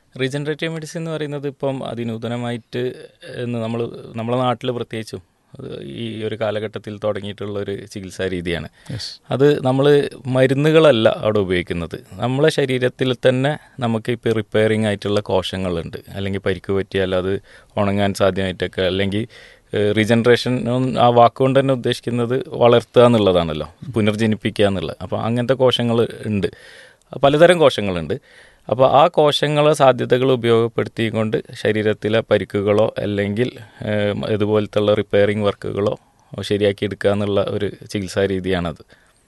Regenerative medicine എന്ന് പറയുന്നത് ഇപ്പം അതിനൂതനമായിട്ട് എന്ന് നമ്മൾ നമ്മുടെ നാട്ടിൽ പ്രത്യേകിച്ചും അത് ഈ ഒരു കാലഘട്ടത്തിൽ തുടങ്ങിയിട്ടുള്ള ഒരു ചികിത്സാ രീതിയാണ് അത് നമ്മൾ മരുന്നുകളല്ല അവിടെ ഉപയോഗിക്കുന്നത് നമ്മളെ ശരീരത്തിൽ തന്നെ നമുക്ക് ഇപ്പോൾ റിപ്പയറിംഗ് ആയിട്ടുള്ള കോശങ്ങളുണ്ട് അല്ലെങ്കിൽ പരിക്ക് പറ്റിയാൽ അത് ഉണങ്ങാൻ സാധ്യമായിട്ടൊക്കെ അല്ലെങ്കിൽ റീജനറേഷൻ ആ വാക്കുകൊണ്ട് തന്നെ ഉദ്ദേശിക്കുന്നത് വളർത്തുക എന്നുള്ളതാണല്ലോ പുനർജനിപ്പിക്കുക എന്നുള്ളത് അപ്പോൾ അങ്ങനത്തെ കോശങ്ങൾ ഉണ്ട് പലതരം കോശങ്ങളുണ്ട് അപ്പോൾ ആ കോശങ്ങളെ സാധ്യതകൾ ഉപയോഗപ്പെടുത്തിക്കൊണ്ട് ശരീരത്തിലെ പരിക്കുകളോ അല്ലെങ്കിൽ ഏഹ്, ഇതുപോലത്തുള്ള റിപ്പയറിംഗ് വർക്കുകളോ ശരിയാക്കി എടുക്കുക എന്നുള്ള ഒരു ചികിത്സാ രീതിയാണത്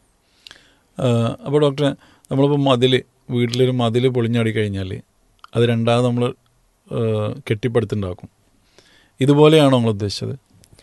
അപ്പോൾ ഡോക്ടറെ നമ്മളിപ്പോൾ മതിൽ വീട്ടിലൊരു മതിൽ പൊളിഞ്ഞാടി കഴിഞ്ഞാൽ അത് രണ്ടാമത് നമ്മൾ കെട്ടിപ്പടുത്തുണ്ടാക്കും ഇതുപോലെയാണോ നമ്മൾ ഉദ്ദേശിച്ചത്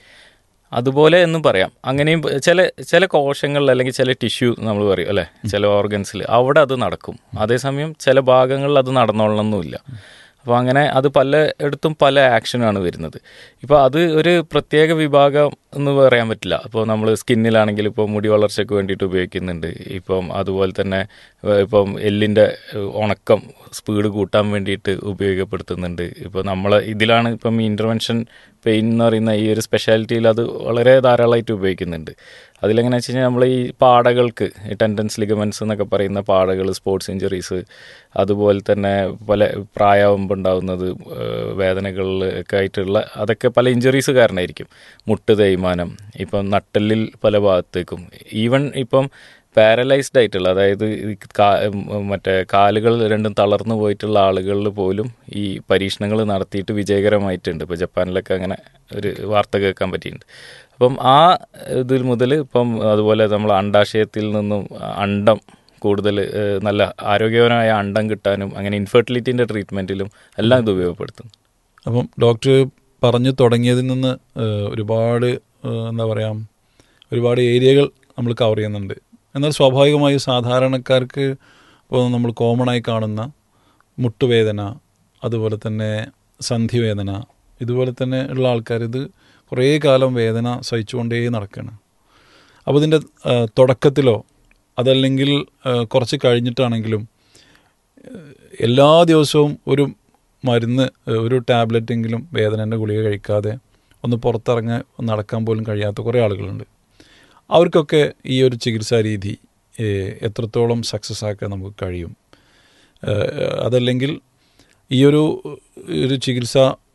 അതുപോലെ എന്നും പറയാം അങ്ങനെയും പ- ചില ചില കോശങ്ങളിൽ അല്ലെങ്കിൽ ചില ടിഷ്യൂ നമ്മൾ പറയും അല്ലേ ചില ഓർഗൻസിൽ അവിടെ അത് നടക്കും അതേസമയം ചില ഭാഗങ്ങളിൽ അത് നടന്നോളണമെന്നില്ല അപ്പോൾ അങ്ങനെ അത് പലയിടത്തും പല ആക്ഷനാണ് വരുന്നത് ഇപ്പോൾ അത് ഒരു പ്രത്യേക വിഭാഗം എന്ന് പറയാൻ പറ്റില്ല അപ്പോൾ നമ്മൾ സ്കിന്നിലാണെങ്കിൽ ഇപ്പോൾ മുടി വളർച്ചയ്ക്ക് വേണ്ടിയിട്ട് ഉപയോഗിക്കുന്നുണ്ട് ഇപ്പം അതുപോലെ തന്നെ ഏഹ്, ഇപ്പം എല്ലിൻ്റെ ഏഹ്, ഉണക്കം സ്പീഡ് കൂട്ടാൻ വേണ്ടിയിട്ട് ഉപയോഗപ്പെടുത്തുന്നുണ്ട് ഇപ്പോൾ നമ്മൾ ഇതിലാണ് ഇപ്പം ഇൻ്റർവെൻഷൻ പെയിൻ എന്ന് പറയുന്ന ഈ ഒരു സ്പെഷ്യാലിറ്റിയിൽ അത് വളരെ ധാരാളമായിട്ട് ഉപയോഗിക്കുന്നുണ്ട് അതിലെങ്ങനെ വെച്ച് കഴിഞ്ഞാൽ നമ്മൾ ഈ പാടകൾക്ക് ഈ ടെൻഡൻസ് ലിഗമെൻസ് എന്നൊക്കെ പറയുന്ന പാടകൾ സ്പോർട്സ് ഇഞ്ചുറീസ് അതുപോലെ തന്നെ പല പ്രായമാകുമ്പോൾ ഉണ്ടാകുന്നത് വേദനകളിൽ ഒക്കെ ആയിട്ടുള്ള അതൊക്കെ പല ഇഞ്ചുറീസ് കാരണമായിരിക്കും മുട്ട് തേയ്മാനം ഇപ്പം നട്ടെല്ലിൽ പല ഭാഗത്തേക്കും ഈവൻ ഇപ്പം പാരലൈസ്ഡ് ആയിട്ടുള്ള അതായത് ഈ കാ- ഉം, മറ്റേ കാലുകൾ രണ്ടും തളർന്നു പോയിട്ടുള്ള ആളുകളിൽ പോലും ഈ പരീക്ഷണങ്ങൾ നടത്തിയിട്ട് വിജയകരമായിട്ടുണ്ട് ഇപ്പോൾ ജപ്പാനിലൊക്കെ അങ്ങനെ ഒരു വാർത്ത കേൾക്കാൻ പറ്റിയിട്ടുണ്ട് അപ്പം ആ ഇതിൽ മുതൽ ഇപ്പം അതുപോലെ നമ്മൾ അണ്ടാശയത്തിൽ നിന്നും അണ്ടം കൂടുതൽ ഏഹ്, നല്ല ആരോഗ്യപരമായ അണ്ടം കിട്ടാനും അങ്ങനെ ഇൻഫെർട്ടിലിറ്റിൻ്റെ ട്രീറ്റ്മെൻറ്റിലും എല്ലാം ഇത് ഉപയോഗപ്പെടുത്തുന്നു അപ്പം ഡോക്ടർ പറഞ്ഞു തുടങ്ങിയതിൽ നിന്ന് ഏഹ്, ഒരുപാട് ഏഹ്, എന്താ പറയുക ഒരുപാട് ഏരിയകൾ നമ്മൾ കവർ ചെയ്യുന്നുണ്ട് എന്നാൽ സ്വാഭാവികമായും സാധാരണക്കാർക്ക് ഇപ്പോൾ നമ്മൾ കോമൺ ആയി കാണുന്ന മുട്ടുവേദന അതുപോലെ തന്നെ സന്ധിവേദന ഇതുപോലെ തന്നെ ഉള്ള ആൾക്കാർ ഇത് കുറേ കാലം വേദന സഹിച്ചുകൊണ്ടേ നടക്കുകയാണ് അപ്പോൾ ഇതിൻ്റെ ഏഹ്, തുടക്കത്തിലോ അതല്ലെങ്കിൽ ഏഹ്, കുറച്ച് കഴിഞ്ഞിട്ടാണെങ്കിലും ഏഹ്, എല്ലാ ദിവസവും ഒരു മരുന്ന് ഏഹ്, ഒരു ടാബ്ലറ്റെങ്കിലും വേദനേൻ്റെ ഗുളിക കഴിക്കാതെ ഒന്ന് പുറത്തിറങ്ങി നടക്കാൻ പോലും കഴിയാത്ത കുറേ ആളുകളുണ്ട് അവർക്കൊക്കെ ഈ ഒരു ചികിത്സാ രീതി ഏഹ്, എത്രത്തോളം സക്സസ് ആക്കാൻ നമുക്ക് കഴിയും ഏഹ്, അതല്ലെങ്കിൽ ഈ ഒരു ഒരു ചികിത്സ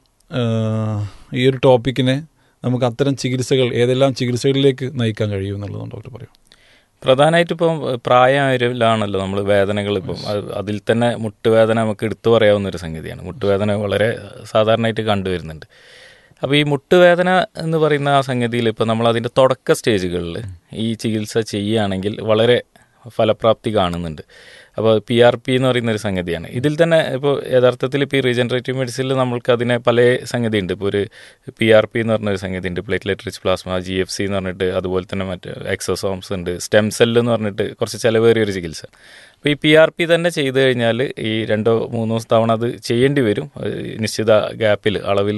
ഏഹ്, ഈ ഒരു ടോപ്പിക്കിനെ നമുക്ക് അത്തരം ചികിത്സകൾ ഏതെല്ലാം ചികിത്സകളിലേക്ക് നയിക്കാൻ കഴിയും എന്നുള്ളതാണ് ഡോക്ടർ പറയും പ്രധാനമായിട്ട് ഇപ്പം പ്രായമായവരിലാണല്ലോ നമ്മൾ വേദനകൾ ഇപ്പം അത് അതിൽ തന്നെ മുട്ടുവേദന നമുക്ക് എടുത്തു പറയാവുന്ന ഒരു സംഗതിയാണ് മുട്ടുവേദന വളരെ സാധാരണയായിട്ട് കണ്ടുവരുന്നുണ്ട് അപ്പോൾ ഈ മുട്ടുവേദന എന്ന് പറയുന്ന ആ സംഗതിയിൽ ഇപ്പോൾ നമ്മൾ അതിൻ്റെ തുടക്ക സ്റ്റേജുകളിൽ ഈ ചികിത്സ ചെയ്യുകയാണെങ്കിൽ വളരെ ഫലപ്രാപ്തി കാണുന്നുണ്ട് അപ്പോൾ പി ആർ പി എന്ന് പറയുന്ന ഒരു സംഗതിയാണ് ഇതിൽ തന്നെ ഇപ്പോൾ യഥാർത്ഥത്തിൽ ഇപ്പോൾ ഈ റീജനറേറ്റീവ് മെഡിസിനിൽ നമ്മൾക്ക് അതിനെ പല സംഗതി ഉണ്ട് ഇപ്പോൾ ഒരു പി ആർ പി എന്ന് പറഞ്ഞൊരു സംഗതി ഉണ്ട് platelet rich plasma G F C എന്ന് പറഞ്ഞിട്ട് അതുപോലെ തന്നെ മറ്റ് എക്സോസോംസ് ഉണ്ട് സ്റ്റെം സെല്ല് എന്ന് പറഞ്ഞിട്ട് കുറച്ച് ചിലവേറിയ ഒരു ചികിത്സ അപ്പോൾ ഈ പി ആർ പി തന്നെ ചെയ്തു കഴിഞ്ഞാൽ ഈ രണ്ടോ മൂന്നോ തവണ അത് ചെയ്യേണ്ടി വരും ഏഹ് നിശ്ചിത ഗ്യാപ്പിൽ അളവിൽ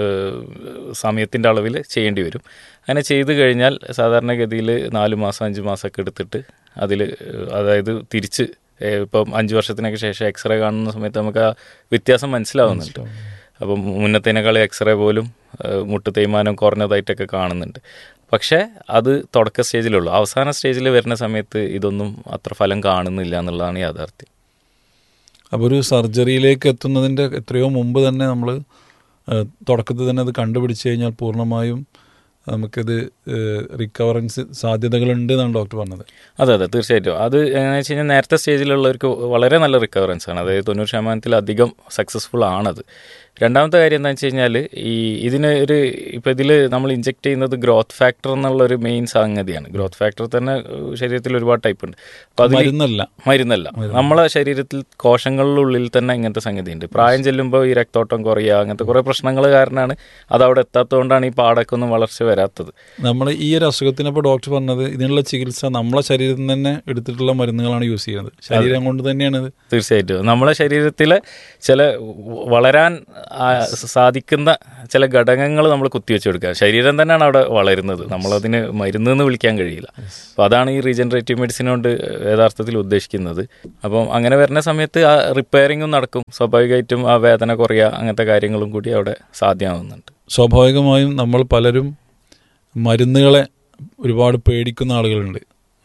സമയത്തിൻ്റെ അളവിൽ ചെയ്യേണ്ടി വരും അങ്ങനെ ചെയ്തു കഴിഞ്ഞാൽ സാധാരണഗതിയിൽ നാല് മാസം അഞ്ച് മാസമൊക്കെ എടുത്തിട്ട് അതിൽ അതായത് തിരിച്ച് ഏഹ് ഇപ്പം അഞ്ച് വർഷത്തിനൊക്കെ ശേഷം എക്സ്റേ കാണുന്ന സമയത്ത് നമുക്ക് ആ വ്യത്യാസം മനസ്സിലാവുന്നുണ്ട് അപ്പം മുന്നത്തേനേക്കാൾ എക്സ്റേ പോലും ഏഹ് മുട്ട് തേയ്മാനം കുറഞ്ഞതായിട്ടൊക്കെ കാണുന്നുണ്ട് പക്ഷേ അത് തുടക്ക സ്റ്റേജിലുള്ളൂ അവസാന സ്റ്റേജിൽ വരുന്ന സമയത്ത് ഇതൊന്നും അത്ര ഫലം കാണുന്നില്ല എന്നുള്ളതാണ് യാഥാർത്ഥ്യം അപ്പോൾ ഒരു സർജറിയിലേക്ക് എത്തുന്നതിൻ്റെ എത്രയോ മുമ്പ് തന്നെ നമ്മൾ തുടക്കത്തിൽ തന്നെ അത് കണ്ടുപിടിച്ച് കഴിഞ്ഞാൽ പൂർണ്ണമായും നമുക്കിത് റിക്കവറൻസ് സാധ്യതകളുണ്ട് എന്നാണ് ഡോക്ടർ പറഞ്ഞത് അതെ അതെ തീർച്ചയായിട്ടും അത് എങ്ങനെയാണെന്ന് വെച്ച് കഴിഞ്ഞാൽ നേരത്തെ സ്റ്റേജിലുള്ളവർക്ക് വളരെ നല്ല റിക്കവറൻസ് ആണ് അതായത് തൊണ്ണൂറ് ശതമാനത്തിലധികം സക്സസ്ഫുൾ ആണത് രണ്ടാമത്തെ കാര്യം എന്താണെന്ന് വെച്ച് കഴിഞ്ഞാൽ ഈ ഇതിന് ഒരു ഇപ്പോൾ ഇതിൽ നമ്മൾ ഇഞ്ചെക്ട് ചെയ്യുന്നത് ഗ്രോത്ത് ഫാക്ടർ എന്നുള്ള ഒരു മെയിൻ സംഗതിയാണ് ഗ്രോത്ത് ഫാക്ടർ തന്നെ ഏഹ്, ശരീരത്തിൽ ഒരുപാട് ടൈപ്പ് ഉണ്ട് അപ്പോൾ അതിൽ മരുന്നല്ല മരുന്നല്ല നമ്മളെ ശരീരത്തിൽ കോശങ്ങളിലുള്ളിൽ തന്നെ ഇങ്ങനത്തെ സംഗതിയുണ്ട് പ്രായം ചെല്ലുമ്പോൾ ഈ രക്തോട്ടം കുറയുക അങ്ങനത്തെ കുറേ പ്രശ്നങ്ങൾ കാരണമാണ് അത് അവിടെ എത്താത്തതുകൊണ്ടാണ് ഈ പാടൊക്കെ ഒന്നും വളർച്ച വരാത്തത് നമ്മൾ ഈ ഒരു അസുഖത്തിനപ്പോൾ ഡോക്ടർ പറഞ്ഞത് ഇതിനുള്ള ചികിത്സ നമ്മളെ ശരീരത്തിൽ നിന്ന് തന്നെ എടുത്തിട്ടുള്ള മരുന്നുകളാണ് യൂസ് ചെയ്യുന്നത് ശരീരം കൊണ്ട് തന്നെയാണ് ഇത് തീർച്ചയായിട്ടും നമ്മളെ ശരീരത്തിലെ ചില വളരാൻ ആ സാധിക്കുന്ന ചില ഘടകങ്ങൾ നമ്മൾ കുത്തിവെച്ച് കൊടുക്കുക ശരീരം തന്നെയാണ് അവിടെ വളരുന്നത് നമ്മളതിന് മരുന്ന് എന്ന് വിളിക്കാൻ കഴിയില്ല അപ്പോൾ അതാണ് ഈ റീജനറേറ്റീവ് മെഡിസിൻ കൊണ്ട് യഥാർത്ഥത്തിൽ ഉദ്ദേശിക്കുന്നത് അപ്പം അങ്ങനെ വരുന്ന സമയത്ത് ആ റിപ്പയറിങ്ങും നടക്കും സ്വാഭാവികമായിട്ടും ആ വേദന കുറയുക അങ്ങനത്തെ കാര്യങ്ങളും കൂടി അവിടെ സാധ്യമാവുന്നുണ്ട് സ്വാഭാവികമായും നമ്മൾ പലരും മരുന്നുകളെ ഒരുപാട് പേടിക്കുന്ന ആളുകളുണ്ട്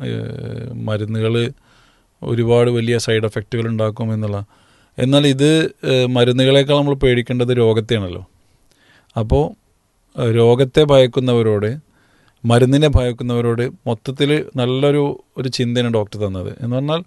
മരുന്നുകൾ ഒരുപാട് വലിയ സൈഡ് എഫക്റ്റുകൾ ഉണ്ടാക്കും എന്നുള്ള എന്നാൽ ഇത് ഏഹ്, മരുന്നുകളേക്കാൾ നമ്മൾ പേടിക്കേണ്ടത് രോഗത്തെയാണല്ലോ അപ്പോൾ ഏഹ്, രോഗത്തെ ഭയക്കുന്നവരോട് മരുന്നിനെ ഭയക്കുന്നവരോട് മൊത്തത്തിൽ നല്ലൊരു ഒരു ചിന്തയാണ് ഡോക്ടർ തന്നത് എന്ന് പറഞ്ഞാൽ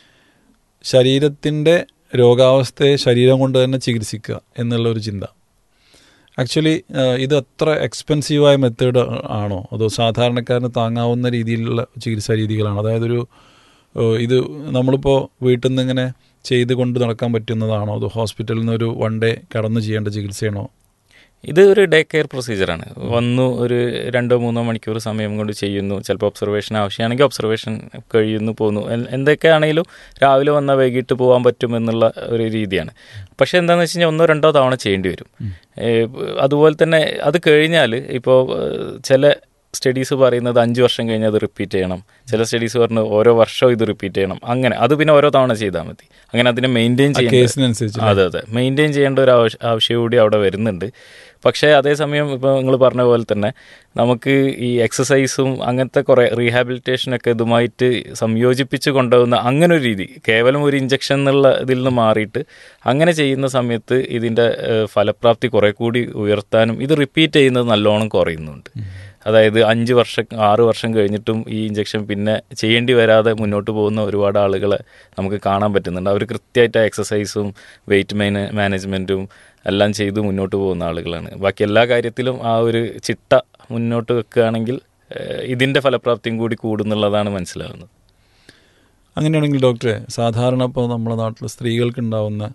ശരീരത്തിൻ്റെ രോഗാവസ്ഥയെ ശരീരം കൊണ്ട് തന്നെ ചികിത്സിക്കുക എന്നുള്ള ഒരു ചിന്ത ആക്ച്വലി ഇത് അത്ര എക്സ്പെൻസീവായ മെത്തേഡ് ആണോ അതോ സാധാരണക്കാരന് താങ്ങാവുന്ന രീതിയിലുള്ള ചികിത്സാ രീതികളാണ് അതായത് ഒരു ഏഹ്, ഇത് നമ്മളിപ്പോൾ വീട്ടിൽ നിന്ന് ഇങ്ങനെ ചെയ്ത് കൊണ്ട് നടക്കാൻ പറ്റുന്നതാണോ അതോ ഹോസ്പിറ്റലിൽ നിന്ന് ഒരു വൺ ഡേ കടന്നു ചെയ്യേണ്ട ചികിത്സയാണോ ഇത് ഒരു ഡേ കെയർ പ്രൊസീജിയറാണ് വന്നു ഒരു രണ്ടോ മൂന്നോ മണിക്കൂർ സമയം കൊണ്ട് ചെയ്യുന്നു ചിലപ്പോൾ ഒബ്സർവേഷൻ ആവശ്യമാണെങ്കിൽ ഒബ്സർവേഷൻ കഴിയുന്നു പോകുന്നു എൻ- എന്തൊക്കെയാണെങ്കിലും രാവിലെ വന്നാൽ വൈകിട്ട് പോകാൻ പറ്റും എന്നുള്ള ഒരു രീതിയാണ് പക്ഷേ എന്താണെന്ന് വെച്ച് കഴിഞ്ഞാൽ ഒന്നോ രണ്ടോ തവണ ചെയ്യേണ്ടി വരും ഏ, അതുപോലെ തന്നെ അത് കഴിഞ്ഞാൽ ഇപ്പോൾ ചില സ്റ്റഡീസ് പറയുന്നത് അഞ്ച് വർഷം കഴിഞ്ഞ് അത് റിപ്പീറ്റ് ചെയ്യണം ചില സ്റ്റഡീസ് പറഞ്ഞു ഓരോ വർഷവും ഇത് റിപ്പീറ്റ് ചെയ്യണം അങ്ങനെ അത് പിന്നെ ഓരോ തവണ ചെയ്താൽ മതി അങ്ങനെ അതിനെ മെയിൻറ്റെയിൻ ആ ചെയ്യാൻ കേസിനനുസരിച്ച് അതെ അതെ മെയിൻറ്റെയിൻ ചെയ്യേണ്ട ഒരു ആവശ്യ ആവശ്യം കൂടി അവിടെ വരുന്നുണ്ട് പക്ഷേ അതേസമയം ഇപ്പോൾ നിങ്ങൾ പറഞ്ഞ പോലെ തന്നെ നമുക്ക് ഈ എക്സസൈസും അങ്ങനത്തെ കുറേ റീഹാബിലിറ്റേഷനൊക്കെ ഇതുമായിട്ട് സംയോജിപ്പിച്ച് കൊണ്ടുപോകുന്ന അങ്ങനെ ഒരു രീതി കേവലം ഒരു ഇഞ്ചക്ഷൻ എന്നുള്ള ഇതിൽ നിന്ന് മാറിയിട്ട് അങ്ങനെ ചെയ്യുന്ന സമയത്ത് ഇതിൻ്റെ ഏഹ്, ഫലപ്രാപ്തി കുറേ കൂടി ഉയർത്താനും ഇത് റിപ്പീറ്റ് ചെയ്യുന്നത് നല്ലോണം കുറയുന്നുണ്ട് അതായത് അഞ്ച് വർഷം ആറ് വർഷം കഴിഞ്ഞിട്ടും ഈ ഇഞ്ചക്ഷൻ പിന്നെ ചെയ്യേണ്ടി വരാതെ മുന്നോട്ട് പോകുന്ന ഒരുപാട് ആളുകളെ നമുക്ക് കാണാൻ പറ്റുന്നുണ്ട് അവർ കൃത്യമായിട്ട് എക്സസൈസും വെയിറ്റ് മെയിൻ മാനേജ്മെൻറ്റും എല്ലാം ചെയ്ത് മുന്നോട്ട് പോകുന്ന ആളുകളാണ് ബാക്കി എല്ലാ കാര്യത്തിലും ആ ഒരു ചിട്ട മുന്നോട്ട് വെക്കുകയാണെങ്കിൽ ഏഹ്, ഇതിൻ്റെ ഫലപ്രാപ്തിയും കൂടി കൂടുന്നുള്ളതാണ് മനസ്സിലാവുന്നത് അങ്ങനെയാണെങ്കിൽ ഡോക്ടറെ സാധാരണ ഇപ്പോൾ നമ്മുടെ നാട്ടിൽ സ്ത്രീകൾക്ക് ഉണ്ടാവുന്ന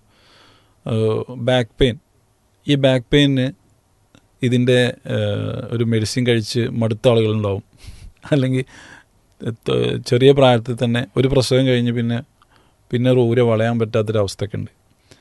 ബാക്ക് പെയിൻ ഈ ബാക്ക് പെയിന് ഇതിൻ്റെ ഏഹ്, ഒരു മെഡിസിൻ കഴിച്ച് മടുത്ത ആളുകളുണ്ടാവും അല്ലെങ്കിൽ ത- ചെറിയ പ്രായത്തിൽ തന്നെ ഒരു പ്രസവം കഴിഞ്ഞ് പിന്നെ പിന്നെ ഊര വളയാൻ പറ്റാത്തൊരവസ്ഥയൊക്കെ ഉണ്ട്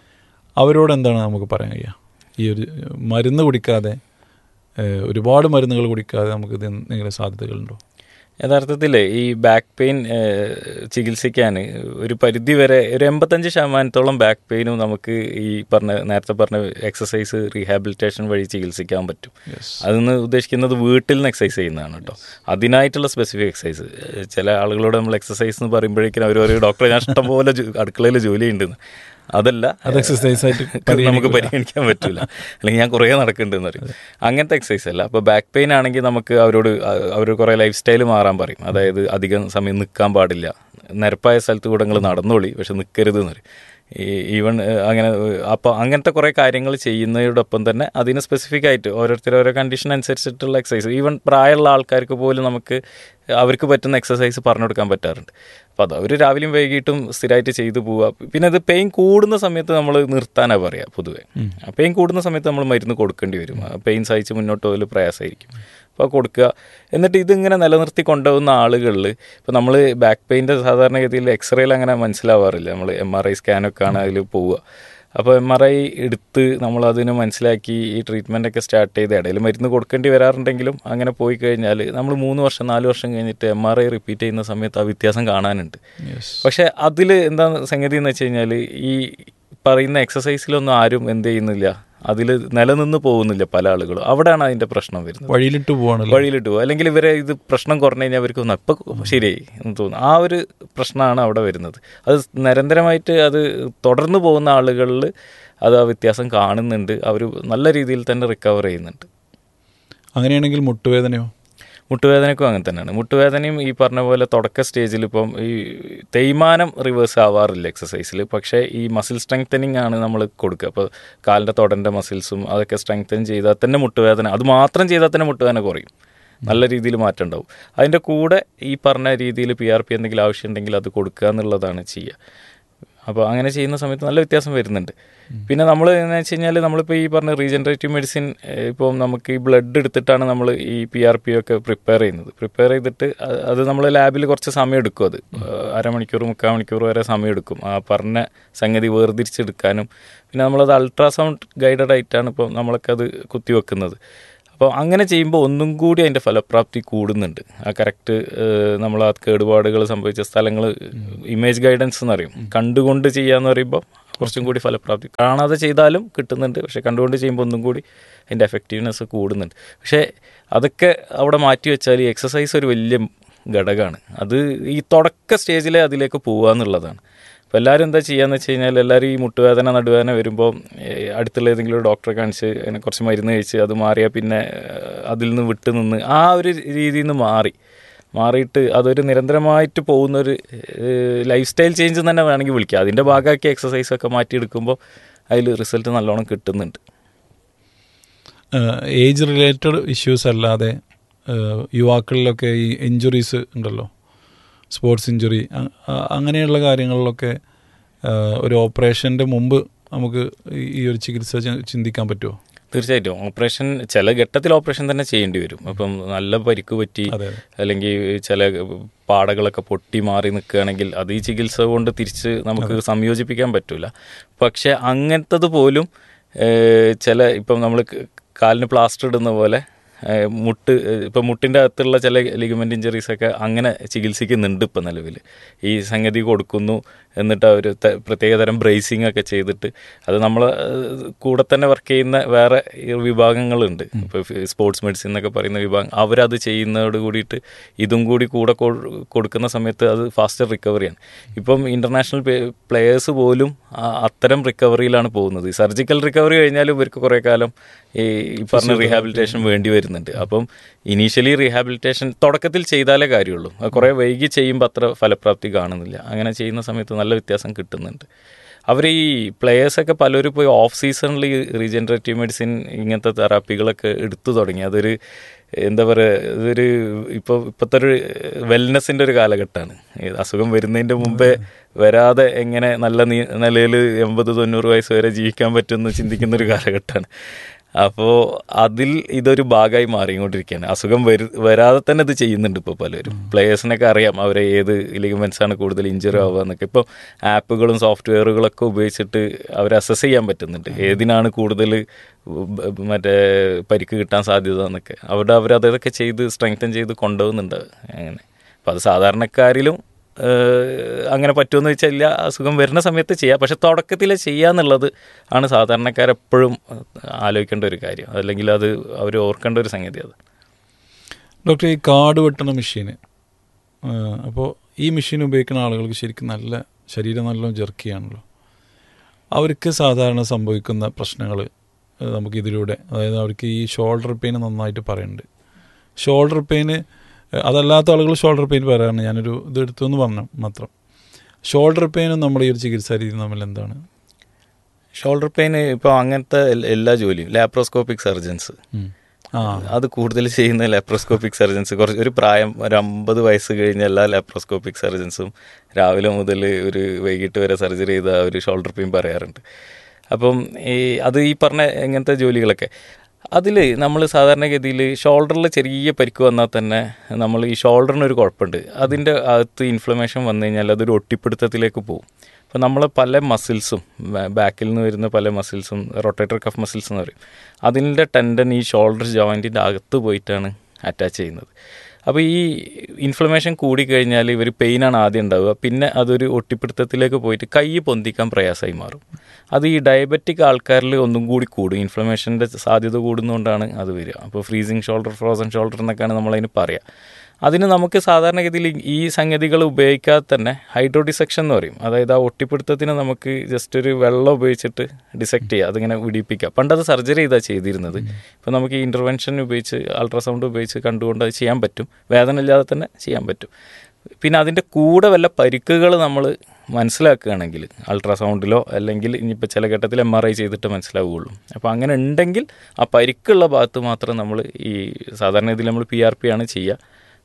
അവരോട് എന്താണ് നമുക്ക് പറയാൻ കഴിയുക ഈ ഒരു മരുന്ന് കുടിക്കാതെ ഏഹ്, ഒരുപാട് മരുന്നുകൾ കുടിക്കാതെ നമുക്ക് ഇത് എന്തെങ്കിലും സാധ്യതകളുണ്ടോ യഥാർത്ഥത്തിൽ ഈ ബാക്ക് പെയിൻ ചികിത്സിക്കാൻ ഒരു പരിധി വരെ ഒരു എൺപത്തഞ്ച് ശതമാനത്തോളം ബാക്ക് പെയിനും നമുക്ക് ഈ പറഞ്ഞ നേരത്തെ പറഞ്ഞ എക്സസൈസ് റീഹാബിലിറ്റേഷൻ വഴി ചികിത്സിക്കാൻ പറ്റും അതെന്ന് ഉദ്ദേശിക്കുന്നത് വീട്ടിൽ നിന്ന് എക്സസൈസ് ചെയ്യുന്നതാണ് കേട്ടോ അതിനായിട്ടുള്ള സ്പെസിഫിക് എക്സസൈസ് ചില ആളുകളോട് നമ്മൾ എക്സസൈസ് എന്ന് പറയുമ്പോഴേക്കും അവർ ഒരു ഡോക്ടറെ ഞാൻ ഇഷ്ടംപോലെ ജോ- അടുക്കളയിൽ ജോലി ഉണ്ടെന്ന് അതല്ല അത് exercise ആയിട്ട് നമുക്ക് പരിഗണിക്കാൻ പറ്റില്ല അല്ലെങ്കിൽ ഞാൻ കുറേ നടക്കുന്നുണ്ടെന്ന് പറയും അങ്ങനത്തെ എക്സസൈസ് അല്ല അപ്പോൾ ബാക്ക് പെയിൻ ആണെങ്കിൽ നമുക്ക് അവരോട് അ- അവർ കുറേ ലൈഫ് സ്റ്റൈൽ മാറാൻ പറയും അതായത് അധികം സമയം നിൽക്കാൻ പാടില്ല നിരപ്പായ സ്ഥലത്ത് കൂടെ നിങ്ങൾ നടന്നോളി പക്ഷെ നിൽക്കരുത് എന്ന് പറയും ഈ ഈവൻ ഏഹ്, അങ്ങനെ അപ്പോൾ അങ്ങനത്തെ കുറേ കാര്യങ്ങൾ ചെയ്യുന്നതോടൊപ്പം തന്നെ അതിന് സ്പെസിഫിക് ആയിട്ട് ഓരോരുത്തർ ഓരോ കണ്ടീഷൻ അനുസരിച്ചിട്ടുള്ള എക്സസൈസ് ഈവൻ പ്രായമുള്ള ആൾക്കാർക്ക് പോലും നമുക്ക് അവർക്ക് പറ്റുന്ന എക്സസൈസ് പറഞ്ഞു കൊടുക്കാൻ പറ്റാറുണ്ട് അപ്പോൾ അത് അവർ രാവിലെയും വൈകിട്ടും സ്ഥിരമായിട്ട് ചെയ്തു പോവുക പിന്നെ അത് പെയിൻ കൂടുന്ന സമയത്ത് നമ്മൾ നിർത്താനാണ് പറയുക പൊതുവേ പെയിൻ കൂടുന്ന സമയത്ത് നമ്മൾ മരുന്ന് കൊടുക്കേണ്ടി വരും പെയിൻ സഹിച്ച് മുന്നോട്ട് പോകൽ പ്രയാസമായിരിക്കും അപ്പോൾ കൊടുക്കുക എന്നിട്ട് ഇതിങ്ങനെ നിലനിർത്തി കൊണ്ടുപോകുന്ന ആളുകളിൽ ഇപ്പോൾ നമ്മൾ ബാക്ക് പെയിൻ്റെ സാധാരണഗതിയിൽ എക്സ്റേയിൽ അങ്ങനെ മനസ്സിലാവാറില്ല നമ്മൾ എം ആർ ഐ സ്കാനൊക്കെ ആണ് അതിൽ പോവുക അപ്പോൾ എം ആർ ഐ എടുത്ത് നമ്മൾ അതിന് മനസ്സിലാക്കി ഈ ട്രീറ്റ്മെൻ്റ് ഒക്കെ സ്റ്റാർട്ട് ചെയ്ത് ഇടയിൽ മരുന്ന് കൊടുക്കേണ്ടി വരാറുണ്ടെങ്കിലും അങ്ങനെ പോയി കഴിഞ്ഞാൽ നമ്മൾ മൂന്ന് വർഷം നാല് വർഷം കഴിഞ്ഞിട്ട് എം ആർ ഐ റിപ്പീറ്റ് ചെയ്യുന്ന സമയത്ത് ആ വ്യത്യാസം കാണാനുണ്ട് യെസ് പക്ഷെ അതിൽ എന്താ സംഗതി എന്ന് വെച്ച് കഴിഞ്ഞാൽ ഈ പറയുന്ന എക്സസൈസിലൊന്നും ആരും എന്ത് ചെയ്യുന്നില്ല അതിൽ നിലനിന്ന് പോകുന്നില്ല പല ആളുകളും അവിടെയാണ് അതിൻ്റെ പ്രശ്നം വരുന്നത് വഴിയിലിട്ട് പോവാണല്ലോ വഴിയിലിട്ട് പോകും അല്ലെങ്കിൽ ഇവരെ ഇത് പ്രശ്നം കുറഞ്ഞു കഴിഞ്ഞാൽ അവർക്ക് ഒന്ന് ഇപ്പം ശരിയായി എന്ന് തോന്നുന്നു ആ ഒരു പ്രശ്നമാണ് അവിടെ വരുന്നത് അത് നിരന്തരമായിട്ട് അത് തുടർന്ന് പോകുന്ന ആളുകളിൽ അത് ആ വ്യത്യാസം കാണുന്നുണ്ട് അവർ നല്ല രീതിയിൽ തന്നെ റിക്കവർ ചെയ്യുന്നുണ്ട് അങ്ങനെയാണെങ്കിൽ മുട്ടുവേദനയോ മുട്ടുവേദനയ്ക്കും അങ്ങനെ തന്നെയാണ് മുട്ടുവേദനയും ഈ പറഞ്ഞ പോലെ തുടക്ക സ്റ്റേജിൽ ഇപ്പം ഈ തേയ്മാനം റിവേഴ്സ് ആവാറില്ല എക്സസൈസിൽ പക്ഷേ ഈ മസിൽ സ്ട്രെങ്തനിങ് ആണ് നമ്മൾ കൊടുക്കുക അപ്പോൾ കാലിൻ്റെ തൊടൻ്റെ മസിൽസും അതൊക്കെ സ്ട്രെങ്തൻ ചെയ്താൽ തന്നെ മുട്ടുവേദന അത് മാത്രം ചെയ്താൽ തന്നെ മുട്ടുവേദന കുറയും നല്ല രീതിയിൽ മാറ്റം ഉണ്ടാവും അതിൻ്റെ കൂടെ ഈ പറഞ്ഞ രീതിയിൽ പി ആർ പി എന്തെങ്കിലും ആവശ്യമുണ്ടെങ്കിൽ അത് കൊടുക്കുക എന്നുള്ളതാണ് ചെയ്യുക അപ്പോൾ അങ്ങനെ ചെയ്യുന്ന സമയത്ത് നല്ല വ്യത്യാസം വരുന്നുണ്ട് പിന്നെ നമ്മൾ എന്ന് വെച്ച് കഴിഞ്ഞാൽ നമ്മളിപ്പോൾ ഈ പറഞ്ഞ റീജനറേറ്റീവ് മെഡിസിൻ ഇപ്പോൾ നമുക്ക് ഈ ബ്ലഡ് എടുത്തിട്ടാണ് നമ്മൾ ഈ പി ആർ പി ഒക്കെ പ്രിപ്പയർ ചെയ്യുന്നത് പ്രിപ്പയർ ചെയ്തിട്ട് അ- അത് നമ്മൾ ലാബിൽ കുറച്ച് സമയം എടുക്കും അത് അരമണിക്കൂർ മുക്കാൽ മണിക്കൂർ വരെ സമയം എടുക്കും ആ പറഞ്ഞ സംഗതി വേർതിരിച്ചെടുക്കാനും പിന്നെ നമ്മളത് അൾട്രാസൗണ്ട് ഗൈഡഡ് ആയിട്ടാണ് ഇപ്പോൾ നമ്മളൊക്കെ അത് കുത്തിവെക്കുന്നത് അപ്പോൾ അങ്ങനെ ചെയ്യുമ്പോൾ ഒന്നും കൂടി അതിൻ്റെ ഫലപ്രാപ്തി കൂടുന്നുണ്ട് ആ കറക്റ്റ് നമ്മൾ ആ കേടുപാടുകൾ സംഭവിച്ച സ്ഥലങ്ങൾ ഇമേജ് ഗൈഡൻസ് എന്നറിയും കണ്ടുകൊണ്ട് ചെയ്യാന്ന് പറയുമ്പോൾ കുറച്ചും കൂടി ഫലപ്രാപ്തി കാണാതെ ചെയ്താലും കിട്ടുന്നുണ്ട് പക്ഷെ കണ്ടുകൊണ്ട് ചെയ്യുമ്പോൾ ഒന്നും കൂടി അതിൻ്റെ എഫക്റ്റീവ്നെസ് കൂടുന്നുണ്ട് പക്ഷേ അതൊക്കെ അവിടെ മാറ്റി വെച്ചാൽ ഈ എക്സസൈസ് ഒരു വലിയ ഘടകമാണ് അത് ഈ തുടക്ക സ്റ്റേജിലെ അതിലേക്ക് പോകുക എന്നുള്ളതാണ് അപ്പോൾ എല്ലാവരും എന്താ ചെയ്യാന്ന് വെച്ച് കഴിഞ്ഞാൽ എല്ലാവരും ഈ മുട്ടുവേദന നടുവേദന വരുമ്പോൾ ഏഹ്, അടുത്തുള്ള ഏതെങ്കിലും ഒരു ഡോക്ടറെ കാണിച്ച് അതിനെ കുറച്ച് മരുന്ന് കഴിച്ച് അത് മാറിയാൽ പിന്നെ ഏഹ്, അതിൽ നിന്ന് വിട്ട് നിന്ന് ആ ഒരു രീതിയിൽ നിന്ന് മാറി മാറിയിട്ട് അതൊരു നിരന്തരമായിട്ട് പോകുന്ന ഒരു ലൈഫ് സ്റ്റൈൽ ചേഞ്ച് തന്നെ വേണമെങ്കിൽ വിളിക്കാം അതിൻ്റെ ഭാഗമാക്കി എക്സസൈസ് ഒക്കെ മാറ്റിയെടുക്കുമ്പോൾ അതിൽ റിസൾട്ട് നല്ലോണം കിട്ടുന്നുണ്ട് ഏജ് റിലേറ്റഡ് ഇഷ്യൂസ് അല്ലാതെ ഏഹ്, യുവാക്കളിലൊക്കെ ഈ ഇഞ്ചുറീസ് ഉണ്ടല്ലോ സ്പോർട്സ് ഇഞ്ചുറി അങ്ങനെയുള്ള കാര്യങ്ങളിലൊക്കെ ഏഹ്, ഒരു ഓപ്പറേഷൻ്റെ മുമ്പ് നമുക്ക് ഈ- ഈ ഒരു ചികിത്സ ചി- ചിന്തിക്കാൻ പറ്റുമോ തീർച്ചയായിട്ടും ഓപ്പറേഷൻ ചില ഘട്ടത്തിൽ ഓപ്പറേഷൻ തന്നെ ചെയ്യേണ്ടി വരും അപ്പം നല്ല പരിക്ക് പറ്റി അതെ അല്ലെങ്കിൽ ചില പാടകളൊക്കെ പൊട്ടി മാറി നിൽക്കുകയാണെങ്കിൽ അത് ഈ ചികിത്സ കൊണ്ട് തിരിച്ച് നമുക്ക് സംയോജിപ്പിക്കാൻ പറ്റൂല പക്ഷെ അങ്ങനത്തത് പോലും ഏഹ്, ചില ഇപ്പം നമ്മൾ കാലിന് പ്ലാസ്റ്റർ ഇടുന്ന പോലെ ഏഹ്, മുട്ട് ഏഹ്, ഇപ്പം മുട്ടിൻ്റെ അകത്തുള്ള ചില ലിഗമെൻ്റ് ഇഞ്ചറീസ് ഒക്കെ അങ്ങനെ ചികിത്സിക്കുന്നുണ്ട് ഇപ്പം നിലവിൽ ഈ സംഗതി കൊടുക്കുന്നു എന്നിട്ട് അവർ പ്രത്യേകതരം ബ്രേസിംഗ് ഒക്കെ ചെയ്തിട്ട് അത് നമ്മൾ കൂടെ തന്നെ വർക്ക് ചെയ്യുന്ന വേറെ ഈ വിഭാഗങ്ങളുണ്ട് ഇപ്പോൾ സ്പോർട്സ് മെഡിസിൻ എന്നൊക്കെ പറയുന്ന വിഭാഗം അവരത് ചെയ്യുന്നതോട് കൂടിയിട്ട് ഇതും കൂടി കൂടെ കൊ- കൊടുക്കുന്ന സമയത്ത് അത് ഫാസ്റ്റർ റിക്കവറിയാണ് ഇപ്പം ഇൻ്റർനാഷണൽ പ്ലെയേഴ്സ് പോലും ആ അത്തരം റിക്കവറിയിലാണ് പോകുന്നത് സർജിക്കൽ റിക്കവറി കഴിഞ്ഞാലും ഇവർക്ക് കുറേ കാലം ഈ ഈ പറഞ്ഞ റീഹാബിലിറ്റേഷൻ വേണ്ടി വരുന്നുണ്ട് അപ്പം ഇനീഷ്യലി റീഹാബിലിറ്റേഷൻ തുടക്കത്തിൽ ചെയ്താലേ കാര്യമുള്ളൂ അത് കുറേ വൈകി ചെയ്യുമ്പോൾ അത്ര ഫലപ്രാപ്തി കാണുന്നില്ല അങ്ങനെ ചെയ്യുന്ന സമയത്ത് നല്ല വ്യത്യാസം കിട്ടുന്നുണ്ട് അവർ ഈ പ്ലെയേഴ്സൊക്കെ പലരും പോയി ഓഫ് സീസണിൽ റീജനറേറ്റീവ് മെഡിസിൻ ഇങ്ങനത്തെ തെറാപ്പികളൊക്കെ എടുത്തു തുടങ്ങി അതൊരു എന്താ പറയുക ഇതൊരു ഇപ്പോൾ ഇപ്പോഴത്തെ ഒരു വെൽനെസ്സിൻ്റെ ഒരു കാലഘട്ടമാണ് ഈ അസുഖം വരുന്നതിൻ്റെ മുമ്പേ വരാതെ എങ്ങനെ നല്ല നീ നിലയിൽ എൺപത് തൊണ്ണൂറ് വയസ്സ് വരെ ജീവിക്കാൻ പറ്റുമെന്ന് ചിന്തിക്കുന്ന ഒരു കാലഘട്ടമാണ് അപ്പോൾ അതിൽ ഇതൊരു ഭാഗമായി മാറിക്കൊണ്ടിരിക്കുകയാണ് അസുഖം വരു വരാതെ തന്നെ ഇത് ചെയ്യുന്നുണ്ട് ഇപ്പോൾ പലരും പ്ലേയേഴ്സിനൊക്കെ അറിയാം അവരെ ഏത് ലിഗമെൻസ് ആണ് കൂടുതൽ ഇഞ്ചറി ആവുക എന്നൊക്കെ ഇപ്പോൾ ആപ്പുകളും സോഫ്റ്റ്വെയറുകളൊക്കെ ഉപയോഗിച്ചിട്ട് അവരെ അസസ് ചെയ്യാൻ പറ്റുന്നുണ്ട് ഏതിനാണ് കൂടുതൽ ബ- മറ്റേ പരിക്ക് കിട്ടാൻ സാധ്യത എന്നൊക്കെ അവിടെ അവർ അതൊക്കെ ചെയ്ത് സ്ട്രെങ്തൻ ചെയ്ത് കൊണ്ടുപോകുന്നുണ്ട് അങ്ങനെ അപ്പോൾ അത് സാധാരണക്കാരിലും ഏഹ്, അങ്ങനെ പറ്റുമെന്ന് വെച്ചാൽ ഇല്ല അസുഖം വരുന്ന സമയത്ത് ചെയ്യാം പക്ഷെ തുടക്കത്തിൽ ചെയ്യാന്നുള്ളത് ആണ് സാധാരണക്കാരെപ്പോഴും ആലോചിക്കേണ്ട ഒരു കാര്യം അല്ലെങ്കിൽ അത് അവർ ഓർക്കേണ്ട ഒരു സംഗതി അത് ഡോക്ടർ ഈ കാട് വെട്ടണ മെഷീന് അപ്പോൾ ഈ മെഷീൻ ഉപയോഗിക്കുന്ന ആളുകൾക്ക് ശരിക്കും നല്ല ശരീരം നല്ലോണം ജെർക്കിയാണല്ലോ അവർക്ക് സാധാരണ സംഭവിക്കുന്ന പ്രശ്നങ്ങൾ നമുക്ക് ഇതിലൂടെ അതായത് അവർക്ക് ഈ ഷോൾഡർ പെയിൻ നന്നായിട്ട് പറയുന്നുണ്ട് ഷോൾഡർ പെയിന് അതല്ലാത്ത ആളുകൾ ഷോൾഡർ പെയിൻ പറയാറുണ്ട് ഞാനൊരു ഇത് എടുത്തു എന്ന് പറഞ്ഞു മാത്രം ഷോൾഡർ പെയിനും നമ്മുടെ ഈ ഒരു ചികിത്സാ രീതി തമ്മിൽ എന്താണ് ഷോൾഡർ പെയിൻ ഇപ്പോൾ അങ്ങനത്തെ എൽ- എല്ലാ ജോലിയും ലാപ്രോസ്കോപ്പിക് സർജൻസ് ഉം. ആ അത് കൂടുതൽ ചെയ്യുന്ന ലാപ്രോസ്കോപ്പിക് സർജൻസ് കുറച്ച് ഒരു പ്രായം ഒരു അമ്പത് വയസ്സ് കഴിഞ്ഞ എല്ലാ ലാപ്രോസ്കോപ്പിക് സർജൻസും രാവിലെ മുതൽ ഒരു വൈകിട്ട് വരെ സർജറി ചെയ്ത ഒരു ഷോൾഡർ പെയിൻ പറയാറുണ്ട് അപ്പം ഈ അത് ഈ പറഞ്ഞ ഇങ്ങനത്തെ ജോലികളൊക്കെ അതിൽ നമ്മൾ സാധാരണഗതിയിൽ ഷോൾഡറിൽ ചെറിയ പരിക്ക് വന്നാൽ തന്നെ നമ്മൾ ഈ ഷോൾഡറിന് ഒരു കുഴപ്പമുണ്ട് അതിൻ്റെ അകത്ത് ഇൻഫ്ലമേഷൻ വന്നു കഴിഞ്ഞാൽ അതൊരു ഒട്ടിപ്പിടുത്തത്തിലേക്ക് പോകും അപ്പോൾ നമ്മൾ പല മസിൽസും ബാക്കിൽ നിന്ന് വരുന്ന പല മസിൽസും റൊട്ടേറ്റർ കഫ് മസിൽസ് എന്ന് പറയും അതിൻ്റെ ടെൻഡൻ ഈ ഷോൾഡർ ജോയിൻറ്റിൻ്റെ അകത്ത് പോയിട്ടാണ് അറ്റാച്ച് ചെയ്യുന്നത് അപ്പോൾ ഈ ഇൻഫ്ലമേഷൻ കൂടിക്കഴിഞ്ഞാൽ ഇവർ പെയിനാണ് ആദ്യം ഉണ്ടാവുക പിന്നെ അതൊരു ഒട്ടിപ്പിടുത്തത്തിലേക്ക് പോയിട്ട് കൈ പൊന്തിക്കാൻ പ്രയാസമായി മാറും അത് ഈ ഡയബറ്റിക് ആൾക്കാരിൽ ഒന്നും കൂടി കൂടും ഇൻഫ്ലമേഷൻ്റെ സാധ്യത കൂടുന്നതുകൊണ്ടാണ് അത് വരിക അപ്പോൾ ഫ്രീസിങ് ഷോൾഡർ ഫ്രോസൺ ഷോൾഡർ എന്നൊക്കെയാണ് നമ്മളതിന് പറയുക അതിന് നമുക്ക് സാധാരണഗതിയിൽ ഈ സംഗതികൾ ഉപയോഗിക്കാതെ തന്നെ ഹൈഡ്രോ ഡിസെക്ഷൻ എന്ന് പറയും അതായത് ആ ഒട്ടിപ്പിടുത്തത്തിന് നമുക്ക് ജസ്റ്റ് ഒരു വെള്ളം ഉപയോഗിച്ചിട്ട് ഡിസെക്ട് ചെയ്യുക അതിങ്ങനെ വിടിപ്പിക്കുക പണ്ടത് സർജറി ചെയ്താൽ ചെയ്തിരുന്നത് ഇപ്പോൾ നമുക്ക് ഈ ഇൻ്റർവെൻഷൻ ഉപയോഗിച്ച് അൾട്രാസൗണ്ട് ഉപയോഗിച്ച് കണ്ടുകൊണ്ട് അത് ചെയ്യാൻ പറ്റും വേദന ഇല്ലാതെ തന്നെ ചെയ്യാൻ പറ്റും പിന്നെ അതിൻ്റെ കൂടെ വല്ല പരിക്കുകൾ നമ്മൾ മനസ്സിലാക്കുകയാണെങ്കിൽ അൾട്രാസൗണ്ടിലോ അല്ലെങ്കിൽ ഇനിയിപ്പോൾ ചില ഘട്ടത്തിൽ എം ആർ ഐ ചെയ്തിട്ട് മനസ്സിലാവുകയുള്ളൂ അപ്പോൾ അങ്ങനെ ഉണ്ടെങ്കിൽ ആ പരിക്കുള്ള ഭാഗത്ത് മാത്രം നമ്മൾ ഈ സാധാരണ ഇതിൽ നമ്മൾ പി ആർ പി ആണ് ചെയ്യുക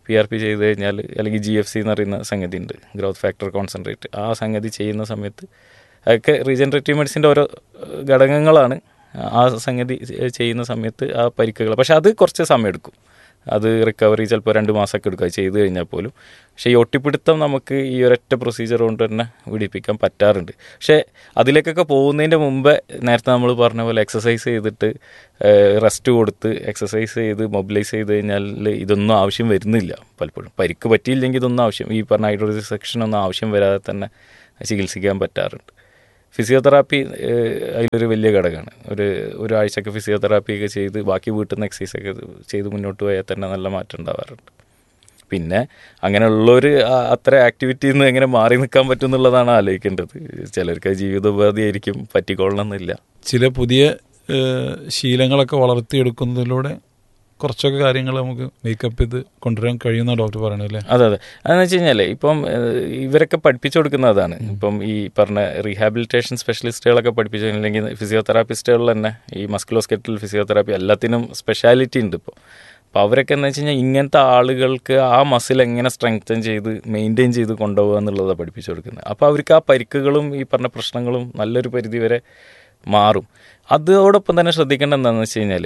പി ആർ പി ചെയ്ത് കഴിഞ്ഞാൽ അല്ലെങ്കിൽ ജി എഫ് സി എന്ന് പറയുന്ന സംഗതി ഉണ്ട് ഗ്രോത്ത് ഫാക്ടർ കോൺസെൻട്രേറ്റ് ആ സംഗതി ചെയ്യുന്ന സമയത്ത് അതൊക്കെ റീജനറേറ്റീവ് മെഡിസിൻ്റെ ഓരോ ഏഹ്, ഘടകങ്ങളാണ് ആ സംഗതി ചെയ്യുന്ന സമയത്ത് ആ പരിക്കുകൾ പക്ഷെ അത് കുറച്ച് സമയം എടുക്കും അത് റിക്കവറി ചിലപ്പോൾ രണ്ട് മാസമൊക്കെ എടുക്കുക ചെയ്ത് കഴിഞ്ഞാൽ പോലും പക്ഷേ ഈ ഒട്ടിപ്പിടുത്തം നമുക്ക് ഈ ഒരൊറ്റ പ്രൊസീജിയർ കൊണ്ട് തന്നെ പിടിപ്പിക്കാൻ പറ്റാറുണ്ട് പക്ഷേ അതിലേക്കൊക്കെ പോകുന്നതിൻ്റെ മുമ്പേ നേരത്തെ നമ്മൾ പറഞ്ഞ പോലെ എക്സസൈസ് ചെയ്തിട്ട് റെസ്റ്റ് കൊടുത്ത് എക്സസൈസ് ചെയ്ത് മൊബിലൈസ് ചെയ്ത് കഴിഞ്ഞാൽ ഇതൊന്നും ആവശ്യം വരുന്നില്ല പലപ്പോഴും പരിക്ക് പറ്റിയില്ലെങ്കിൽ ഇതൊന്നും ആവശ്യം ഈ പറഞ്ഞ ഹൈഡ്രോളിക് സെക്ഷൻ ഒന്നും ആവശ്യം വരാതെ തന്നെ ചികിത്സിക്കാൻ പറ്റാറുണ്ട് ഫിസിയോതെറാപ്പി ഏഹ്, അതിലൊരു വലിയ ഘടകമാണ് ഒരു ഒരാഴ്ചക്ക് ഫിസിയോതെറാപ്പി ഒക്കെ ചെയ്ത് ബാക്കി വീട്ടിൽ നിന്ന് എക്സസൈസ് ഒക്കെ ചെയ്ത് മുന്നോട്ട് പോയാൽ തന്നെ നല്ല മാറ്റം ഉണ്ടാവാറുണ്ട് പിന്നെ അങ്ങനെയുള്ളൊരു ആ- അത്ര ആക്ടിവിറ്റിയിൽ നിന്ന് എങ്ങനെ മാറി നിൽക്കാൻ പറ്റും എന്നുള്ളതാണ് ആലോചിക്കേണ്ടത് ചിലർക്ക് അത് ജീവിതോപാധിയായിരിക്കും പറ്റിക്കൊള്ളണമെന്നില്ല ചില പുതിയ ഏഹ്, ശീലങ്ങളൊക്കെ വളർത്തിയെടുക്കുന്നതിലൂടെ കുറച്ചൊക്കെ കാര്യങ്ങൾ നമുക്ക് മേക്കപ്പ് ചെയ്ത് കൊണ്ടുവരാൻ കഴിയുന്ന ഡോക്ടർ പറയണത് അല്ലേ അതെ അതെ അതെന്ന് വെച്ച് കഴിഞ്ഞാൽ ഇപ്പം ഏഹ്, ഇവരൊക്കെ പഠിപ്പിച്ചു കൊടുക്കുന്നതാണ് ഇപ്പം ഈ പറഞ്ഞ റീഹാബിലിറ്റേഷൻ സ്പെഷ്യലിസ്റ്റുകളൊക്കെ പഠിപ്പിച്ചു അല്ലെങ്കിൽ ഫിസിയോതെറാപ്പിസ്റ്റുകൾ തന്നെ ഈ മസ്കുലോസ്കെറ്റൽ ഫിസിയോതെറാപ്പി എല്ലാത്തിനും സ്പെഷ്യാലിറ്റി ഉണ്ട് ഇപ്പോൾ അപ്പോൾ അവരൊക്കെ എന്ന് വെച്ച് കഴിഞ്ഞാൽ ഇങ്ങനത്തെ ആളുകൾക്ക് ആ മസിൽ എങ്ങനെ സ്ട്രെങ്തൻ ചെയ്ത് മെയിൻറ്റെയിൻ ചെയ്ത് കൊണ്ടുപോകുക എന്നുള്ളതാണ് പഠിപ്പിച്ചു കൊടുക്കുന്നത് അപ്പോൾ അവർക്ക് ആ പരിക്കുകളും ഈ പറഞ്ഞ പ്രശ്നങ്ങളും നല്ലൊരു പരിധി വരെ മാറും അതോടൊപ്പം തന്നെ ശ്രദ്ധിക്കേണ്ട എന്താണെന്ന് വെച്ച് കഴിഞ്ഞാൽ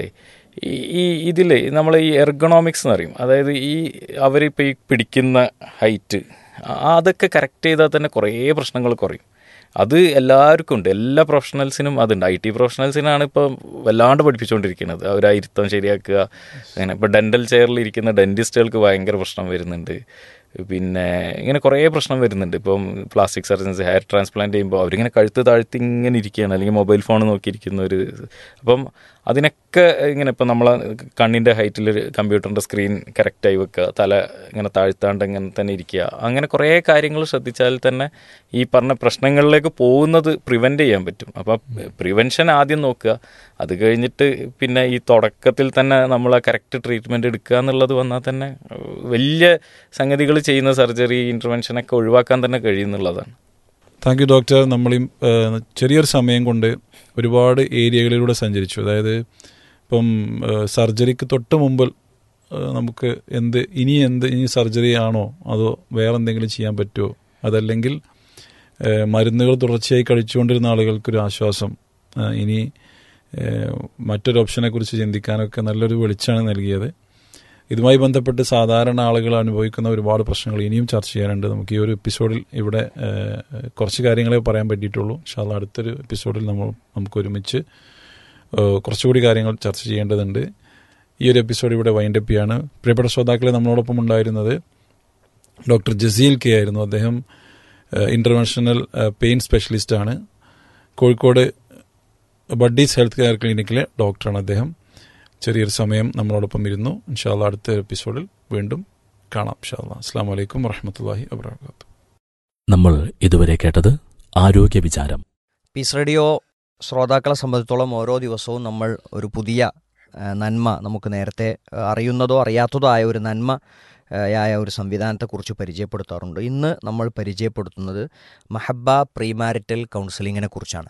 ഈ ഇതിൽ നമ്മൾ ഈ എർഗണോമിക്സ് എന്ന് പറയും അതായത് ഈ അവരിപ്പോൾ ഈ പിടിക്കുന്ന ഹൈറ്റ് അതൊക്കെ കറക്റ്റ് ചെയ്താൽ തന്നെ കുറേ പ്രശ്നങ്ങൾ കുറയും അത് എല്ലാവർക്കും ഉണ്ട് എല്ലാ പ്രൊഫഷണൽസിനും അതുണ്ട് ഐ ടി പ്രൊഫഷണൽസിനാണ് ഇപ്പോൾ വല്ലാണ്ട് പഠിപ്പിച്ചുകൊണ്ടിരിക്കുന്നത് അവർ ആ ഇരുത്തം ശരിയാക്കുക അങ്ങനെ ഇപ്പോൾ ഡെൻ്റൽ ചെയറിൽ ഇരിക്കുന്ന ഡെൻറ്റിസ്റ്റുകൾക്ക് ഭയങ്കര പ്രശ്നം വരുന്നുണ്ട് പിന്നെ ഇങ്ങനെ കുറേ പ്രശ്നം വരുന്നുണ്ട് ഇപ്പം പ്ലാസ്റ്റിക് സർജൻസ് ഹെയർ ട്രാൻസ്പ്ലാന്റ് ചെയ്യുമ്പോൾ അവരിങ്ങനെ കഴുത്ത് താഴ്ത്തി ഇങ്ങനെ ഇരിക്കുകയാണ് അല്ലെങ്കിൽ മൊബൈൽ ഫോൺ നോക്കിയിരിക്കുന്ന ഒരു അപ്പം അതിനൊക്കെ ഇങ്ങനെ ഇപ്പം നമ്മളെ കണ്ണിൻ്റെ ഹൈറ്റിൽ കമ്പ്യൂട്ടറിൻ്റെ സ്ക്രീൻ കറക്റ്റായി വെക്കുക തല ഇങ്ങനെ താഴ്ത്താണ്ട് ഇങ്ങനെ തന്നെ ഇരിക്കുക അങ്ങനെ കുറേ കാര്യങ്ങൾ ശ്രദ്ധിച്ചാൽ തന്നെ ഈ പറഞ്ഞ പ്രശ്നങ്ങളിലേക്ക് പോകുന്നത് പ്രിവെൻറ്റ് ചെയ്യാൻ പറ്റും അപ്പോൾ പ്രിവെൻഷൻ ആദ്യം നോക്കുക അത് കഴിഞ്ഞിട്ട് പിന്നെ ഈ തുടക്കത്തിൽ തന്നെ നമ്മൾ ആ കറക്റ്റ് ട്രീറ്റ്മെൻറ്റ് എടുക്കുക എന്നുള്ളത് വന്നാൽ തന്നെ ഏഹ്, വലിയ സംഗതികൾ ചെയ്യുന്ന സർജറി ഇൻ്റർവെൻഷനൊക്കെ ഒഴിവാക്കാൻ തന്നെ കഴിയുന്നുള്ളതാണ് താങ്ക് യു ഡോക്ടർ നമ്മൾ ഈ ഏഹ്, ചെറിയൊരു സമയം കൊണ്ട് ഒരുപാട് ഏരിയകളിലൂടെ സഞ്ചരിച്ചു അതായത് ഇപ്പം ഏഹ്, സർജറിക്ക് തൊട്ട് മുമ്പ് ഏഹ്, നമുക്ക് എന്ത് ഇനി എന്ത് ഇനി സർജറി ആണോ അതോ വേറെ എന്തെങ്കിലും ചെയ്യാൻ പറ്റുമോ അതല്ലെങ്കിൽ ഏഹ്, മരുന്നുകൾ തുടർച്ചയായി കഴിച്ചുകൊണ്ടിരുന്ന ആളുകൾക്കൊരു ആശ്വാസം ഏഹ്, ഇനി ഏഹ്, മറ്റൊരു ഓപ്ഷനെ കുറിച്ച് ചിന്തിക്കാനൊക്കെ നല്ലൊരു വെളിച്ചാണ് നൽകിയത് ഇതുമായി ബന്ധപ്പെട്ട് സാധാരണ ആളുകൾ അനുഭവിക്കുന്ന ഒരുപാട് പ്രശ്നങ്ങൾ ഇനിയും ചർച്ച ചെയ്യാനുണ്ട് നമുക്ക് ഈ ഒരു എപ്പിസോഡിൽ ഇവിടെ ഏഹ്, കുറച്ച് കാര്യങ്ങളെ പറയാൻ പറ്റിയിട്ടുള്ളൂ പക്ഷേ അടുത്തൊരു എപ്പിസോഡിൽ നമ്മൾ നമുക്ക് ഒരുമിച്ച് ഏഹ്, കുറച്ചുകൂടി കാര്യങ്ങൾ ചർച്ച ചെയ്യേണ്ടതുണ്ട് ഈ ഒരു എപ്പിസോഡ് ഇവിടെ വൈൻഡപ്പ് ചെയ്യാണ് പ്രിയപ്പെട്ട ശ്രോതാക്കളെ നമ്മളോടൊപ്പം ഉണ്ടായിരുന്നത് ഡോക്ടർ ജസീൽ കെ ആയിരുന്നു അദ്ദേഹം ഇൻ്റർനാഷണൽ പെയിൻ സ്പെഷ്യലിസ്റ്റാണ് കോഴിക്കോട് ബഡ്ഡീസ് ഹെൽത്ത് കെയർ ക്ലിനിക്കിലെ ഡോക്ടറാണ് അദ്ദേഹം ചെറിയൊരു സമയം നമ്മളോടൊപ്പം ഇരുന്നു ഇൻഷാല്ല അടുത്ത എപ്പിസോഡിൽ വീണ്ടും കാണാം ഇൻഷാല്ല അസ്സാം വലൈക്കും വറഹമത്തല്ലാഹി വാബർക്കാത്തു നമ്മൾ ഇതുവരെ കേട്ടത് ആരോഗ്യ വിചാരം പീസ് റേഡിയോ ശ്രോതാക്കളെ സംബന്ധിച്ചിടത്തോളം ഓരോ ദിവസവും നമ്മൾ ഒരു പുതിയ ആ, നന്മ നമുക്ക് നേരത്തെ ആ, അറിയുന്നതോ അറിയാത്തതോ ആയ ഒരു നന്മ ആ, ആയ ഒരു സംവിധാനത്തെക്കുറിച്ച് പരിചയപ്പെടുത്താറുണ്ട് ഇന്ന് നമ്മൾ പരിചയപ്പെടുത്തുന്നത് മഹബ പ്രീമാരിറ്റൽ കൗൺസിലിങ്ങിനെ കുറിച്ചാണ്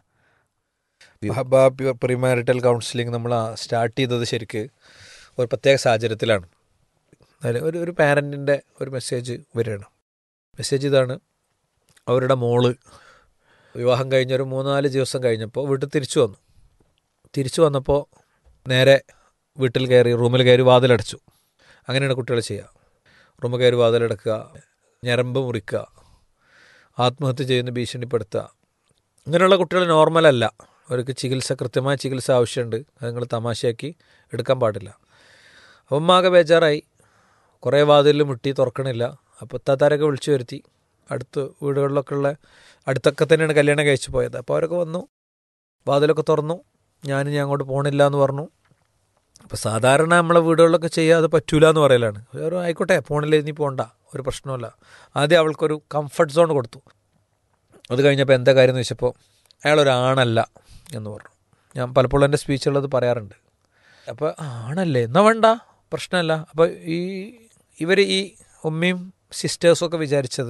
മഹബ പ്രിമാരിറ്റൽ കൗൺസിലിംഗ് നമ്മൾ സ്റ്റാർട്ട് ചെയ്തത് ശരിക്ക് ഒരു പ്രത്യേക സാഹചര്യത്തിലാണ് അതിൽ ഒരു ഒരു പാരൻറ്റിൻ്റെ ഒരു മെസ്സേജ് വരികയാണ് മെസ്സേജ് ഇതാണ് അവരുടെ മോള് വിവാഹം കഴിഞ്ഞ ഒരു മൂന്നാല് ദിവസം കഴിഞ്ഞപ്പോൾ വീട്ടിൽ തിരിച്ചു വന്നു തിരിച്ചു വന്നപ്പോൾ നേരെ വീട്ടിൽ കയറി റൂമിൽ കയറി വാതിലടച്ചു അങ്ങനെയാണ് കുട്ടികൾ ചെയ്യുക റൂമിൽ കയറി വാതിലടക്കുക ഞരമ്പ് മുറിക്കുക ആത്മഹത്യ ചെയ്യുന്ന ഭീഷണിപ്പെടുത്തുക ഇങ്ങനെയുള്ള കുട്ടികൾ നോർമലല്ല അവർക്ക് ചികിത്സ കൃത്യമായ ചികിത്സ ആവശ്യമുണ്ട് അത് നിങ്ങൾ തമാശയാക്കി എടുക്കാൻ പാടില്ല അപ്പം ഉമ്മാകെ ബേജാറായി കുറേ വാതിലിൽ മുട്ടി തുറക്കണില്ല അപ്പോൾ താത്താരൊക്കെ വിളിച്ചു വരുത്തി അടുത്ത് വീടുകളിലൊക്കെ ഉള്ള അടുത്തൊക്കെ തന്നെയാണ് കല്യാണം കഴിച്ചു പോയത് അപ്പോൾ അവരൊക്കെ വന്നു വാതിലൊക്കെ തുറന്നു ഞാനിനി അങ്ങോട്ട് പോകണില്ല എന്ന് പറഞ്ഞു അപ്പോൾ സാധാരണ നമ്മളെ വീടുകളിലൊക്കെ ചെയ്യാതെ പറ്റൂല എന്ന് പറയലാണ് ഒരു ആയിക്കോട്ടെ പോണില്ല ഇനി പോകണ്ട ഒരു പ്രശ്നമല്ല ആദ്യം അവൾക്കൊരു കംഫർട്ട് സോൺ കൊടുത്തു അത് കഴിഞ്ഞപ്പോൾ എന്താ കാര്യം എന്ന് വെച്ചപ്പോൾ അയാളൊരാണല്ല എന്ന് പറഞ്ഞു ഞാൻ പലപ്പോഴും എൻ്റെ സ്പീച്ചുള്ളത് പറയാറുണ്ട് അപ്പോൾ ആണല്ലേ എന്നാ വേണ്ട പ്രശ്നമല്ല അപ്പോൾ ഈ ഇവർ ഈ ഉമ്മയും സിസ്റ്റേഴ്സും ഒക്കെ വിചാരിച്ചത്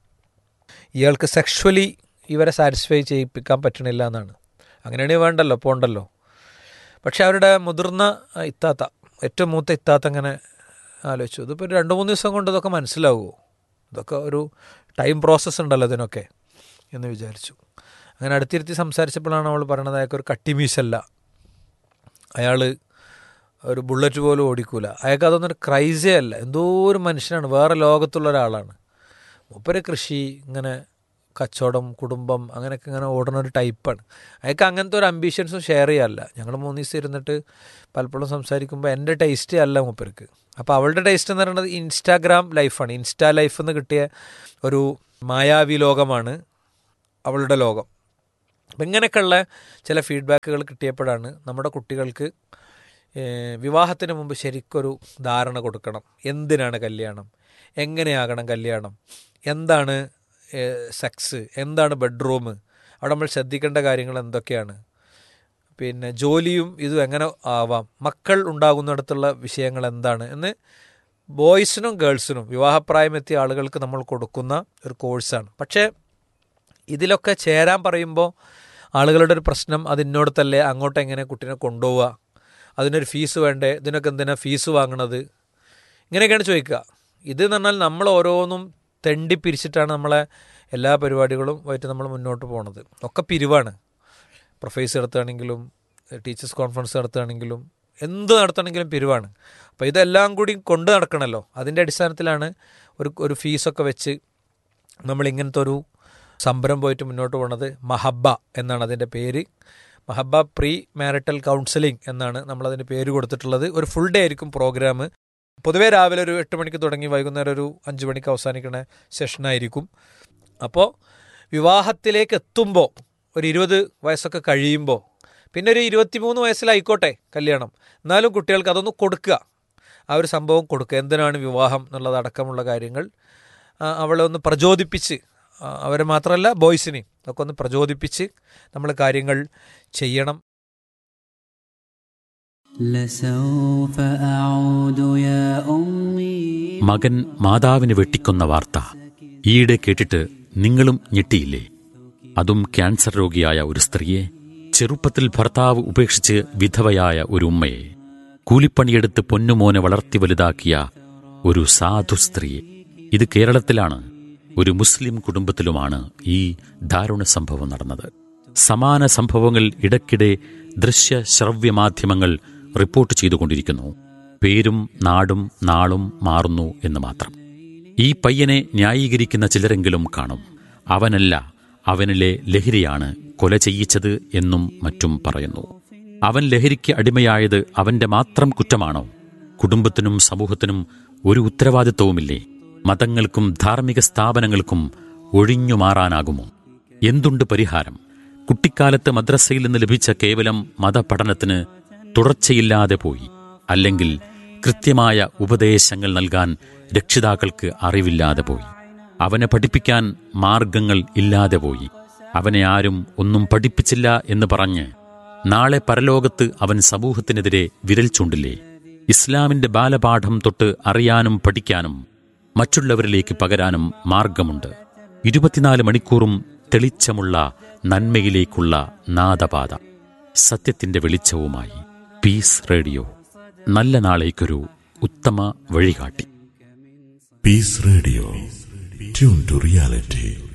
ഇയാൾക്ക് സെക്ഷുവലി ഇവരെ സാറ്റിസ്ഫൈ ചെയ്യിപ്പിക്കാൻ പറ്റണില്ല എന്നാണ് അങ്ങനെയാണെങ്കിൽ വേണ്ടല്ലോ പോണ്ടല്ലോ പക്ഷെ അവരുടെ മുതിർന്ന ഇത്താത്ത ഏറ്റവും മൂത്ത ഇത്താത്ത അങ്ങനെ ആലോചിച്ചു ഇതിപ്പോൾ രണ്ട് മൂന്ന് ദിവസം കൊണ്ട് ഇതൊക്കെ മനസ്സിലാവുമോ ഇതൊക്കെ ഒരു ടൈം പ്രോസസ്സ് ഉണ്ടല്ലോ ഇതിനൊക്കെ എന്ന് വിചാരിച്ചു അങ്ങനെ അടുത്തിരുത്തി സംസാരിച്ചപ്പോഴാണ് അവൾ പറയണത് അയാൾക്ക് ഒരു കട്ടിമീശല്ല അയാൾ ഒരു ബുള്ളറ്റ് പോലും ഓടിക്കൂല അയാൾക്ക് അതൊന്നും ഒരു ക്രൈസേ അല്ല എന്തോ ഒരു മനുഷ്യനാണ് വേറെ ലോകത്തുള്ള ഒരാളാണ് മൂപ്പര് കൃഷി ഇങ്ങനെ കച്ചവടം കുടുംബം അങ്ങനെയൊക്കെ ഇങ്ങനെ ഓടുന്ന ഒരു ടൈപ്പാണ് അയാൾക്ക് അങ്ങനത്തെ ഒരു അംബീഷൻസും ഷെയർ ചെയ്യാറില്ല ഞങ്ങൾ മൂന്ന് ദിവസം ഇരുന്നിട്ട് പലപ്പോഴും സംസാരിക്കുമ്പോൾ എൻ്റെ ടേസ്റ്റേ അല്ല മൂപ്പർക്ക് അപ്പോൾ അവളുടെ ടേസ്റ്റ് എന്ന് പറയുന്നത് ഇൻസ്റ്റാഗ്രാം ലൈഫാണ് ഇൻസ്റ്റാ ലൈഫ് എന്ന് കിട്ടിയ ഒരു മായാവി ലോകമാണ് അവളുടെ ലോകം അപ്പം ഇങ്ങനെയൊക്കെയുള്ള ചില ഫീഡ്ബാക്കുകൾ കിട്ടിയപ്പോഴാണ് നമ്മുടെ കുട്ടികൾക്ക് ഏഹ്, വിവാഹത്തിന് മുമ്പ് ശരിക്കൊരു ധാരണ കൊടുക്കണം എന്തിനാണ് കല്യാണം എങ്ങനെയാകണം കല്യാണം എന്താണ് സെക്സ് എന്താണ് ബെഡ്റൂം അവിടെ നമ്മൾ ശ്രദ്ധിക്കേണ്ട കാര്യങ്ങൾ എന്തൊക്കെയാണ് പിന്നെ ജോലിയും ഇതും എങ്ങനെ ആവാം മക്കൾ ഉണ്ടാകുന്നിടത്തുള്ള വിഷയങ്ങൾ എന്താണ് എന്ന് ബോയ്സിനും ഗേൾസിനും വിവാഹപ്രായമെത്തിയ ആളുകൾക്ക് നമ്മൾ കൊടുക്കുന്ന ഒരു കോഴ്സാണ് പക്ഷേ ഇതിലൊക്കെ ചേരാൻ പറയുമ്പോൾ ആളുകളുടെ ഒരു പ്രശ്നം അത് ഇന്നോടത്തല്ലേ അങ്ങോട്ട് എങ്ങനെ കുട്ടീനെ കൊണ്ടുപോവുക അതിനൊരു ഫീസ് വേണ്ടേ ഇതിനൊക്കെ എന്തിനാ ഫീസ് വാങ്ങണത് ഇങ്ങനെയൊക്കെയാണ് ചോദിക്കുക ഇത് എന്ന് പറഞ്ഞാൽ നമ്മൾ ഓരോന്നും തെണ്ടി പിരിച്ചിട്ടാണ് നമ്മളെ എല്ലാ പരിപാടികളും ആയിട്ട് നമ്മൾ മുന്നോട്ട് പോണത് ഒക്കെ പിരിവാണ് പ്രൊഫൈസ് നടത്തുകയാണെങ്കിലും ടീച്ചേഴ്സ് കോൺഫറൻസ് നടത്തുകയാണെങ്കിലും എന്ത് നടത്തണമെങ്കിലും പിരിവാണ് അപ്പോൾ ഇതെല്ലാം കൂടി കൊണ്ട് നടക്കണമല്ലോ അതിൻ്റെ അടിസ്ഥാനത്തിലാണ് ഒരു ഒരു ഫീസൊക്കെ വെച്ച് നമ്മൾ ഇങ്ങനത്തെ ഒരു സംരംഭം പോയിട്ട് മുന്നോട്ട് പോണത് മഹബ്ബ എന്നാണ് അതിൻ്റെ പേര് മഹബ്ബ പ്രീ മാരിറ്റൽ കൗൺസിലിംഗ് എന്നാണ് നമ്മളതിന് പേര് കൊടുത്തിട്ടുള്ളത് ഒരു ഫുൾ ഡേ ആയിരിക്കും പ്രോഗ്രാം പൊതുവേ രാവിലെ ഒരു എട്ട് മണിക്ക് തുടങ്ങി വൈകുന്നേരം ഒരു അഞ്ച് മണിക്ക് അവസാനിക്കുന്ന സെഷനായിരിക്കും അപ്പോൾ വിവാഹത്തിലേക്ക് എത്തുമ്പോൾ ഒരു ഇരുപത് വയസ്സൊക്കെ കഴിയുമ്പോൾ പിന്നെ ഒരു ഇരുപത്തിമൂന്ന് വയസ്സിലായിക്കോട്ടെ കല്യാണം എന്നാലും കുട്ടികൾക്ക് അതൊന്ന് കൊടുക്കുക ആ ഒരു സംഭവം കൊടുക്കുക എന്തിനാണ് വിവാഹം എന്നുള്ളതടക്കമുള്ള കാര്യങ്ങൾ ആ, അവളെ ഒന്ന് പ്രചോദിപ്പിച്ച് ആ, അവരെ മാത്രമല്ല ബോയ്സിനെയും ഒക്കെ ഒന്ന് പ്രചോദിപ്പിച്ച് നമ്മൾ കാര്യങ്ങൾ ചെയ്യണം لسوف أعود يا أمي മകൻ മാതാവിനെ വെട്ടിക്കൊന്ന വാർത്ത ഈയിടെ കേട്ടിട്ട് നിങ്ങളും ഞെട്ടിയില്ലേ അതും ക്യാൻസർ രോഗിയായ ഒരു സ്ത്രീയെ ചെറുപ്പത്തിൽ ഭർത്താവ് ഉപേക്ഷിച്ച് വിധവയായ ഒരു ഉമ്മയെ കൂലിപ്പണിയെടുത്ത് പൊന്നുമോനെ വളർത്തി വലുതാക്കിയ ഒരു സാധു സ്ത്രീയെ ഇത് കേരളത്തിലാണ് ഒരു മുസ്ലിം കുടുംബത്തിലുമാണ് ഈ ദാരുണ സംഭവം നടന്നത് സമാന സംഭവങ്ങൾ ഇടയ്ക്കിടെ ദൃശ്യ ശ്രവ്യ മാധ്യമങ്ങൾ റിപ്പോർട്ട് ചെയ്തുകൊണ്ടിരിക്കുന്നു പേരും നാടും നാളും മാറുന്നു എന്ന് മാത്രം ഈ പയ്യനെ ന്യായീകരിക്കുന്ന ചിലരെങ്കിലും കാണും അവനല്ല അവനിലെ ലഹരിയാണ് കൊല ചെയ്യിച്ചത് എന്നും മറ്റും പറയുന്നു അവൻ ലഹരിക്ക് അടിമയായത് അവന്റെ മാത്രം കുറ്റമാണോ കുടുംബത്തിനും സമൂഹത്തിനും ഒരു ഉത്തരവാദിത്വവുമില്ലേ മതങ്ങൾക്കും ധാർമ്മിക സ്ഥാപനങ്ങൾക്കും ഒഴിഞ്ഞു മാറാനാകുമോ എന്തുണ്ട് പരിഹാരം കുട്ടിക്കാലത്ത് മദ്രസയിൽ നിന്ന് ലഭിച്ച കേവലം മതപഠനത്തിന് തുടർച്ചയില്ലാതെ പോയി അല്ലെങ്കിൽ കൃത്യമായ ഉപദേശങ്ങൾ നൽകാൻ രക്ഷിതാക്കൾക്ക് അറിവില്ലാതെ പോയി അവനെ പഠിപ്പിക്കാൻ മാർഗങ്ങൾ ഇല്ലാതെ പോയി അവനെ ആരും ഒന്നും പഠിപ്പിച്ചില്ല എന്ന് പറഞ്ഞ് നാളെ പരലോകത്ത് അവൻ സമൂഹത്തിനെതിരെ വിരൽ ചൂണ്ടില്ലേ ഇസ്ലാമിന്റെ ബാലപാഠം തൊട്ട് അറിയാനും പഠിക്കാനും മറ്റുള്ളവരിലേക്ക് പകരാനും മാർഗമുണ്ട് ഇരുപത്തിനാല് മണിക്കൂറും തെളിച്ചമുള്ള നന്മയിലേക്കുള്ള നാദപാത സത്യത്തിന്റെ വെളിച്ചവുമായി പീസ് റേഡിയോ നല്ല നാളേക്കൊരു ഉത്തമ വഴികാട്ടി Peace Radio. Tune to reality.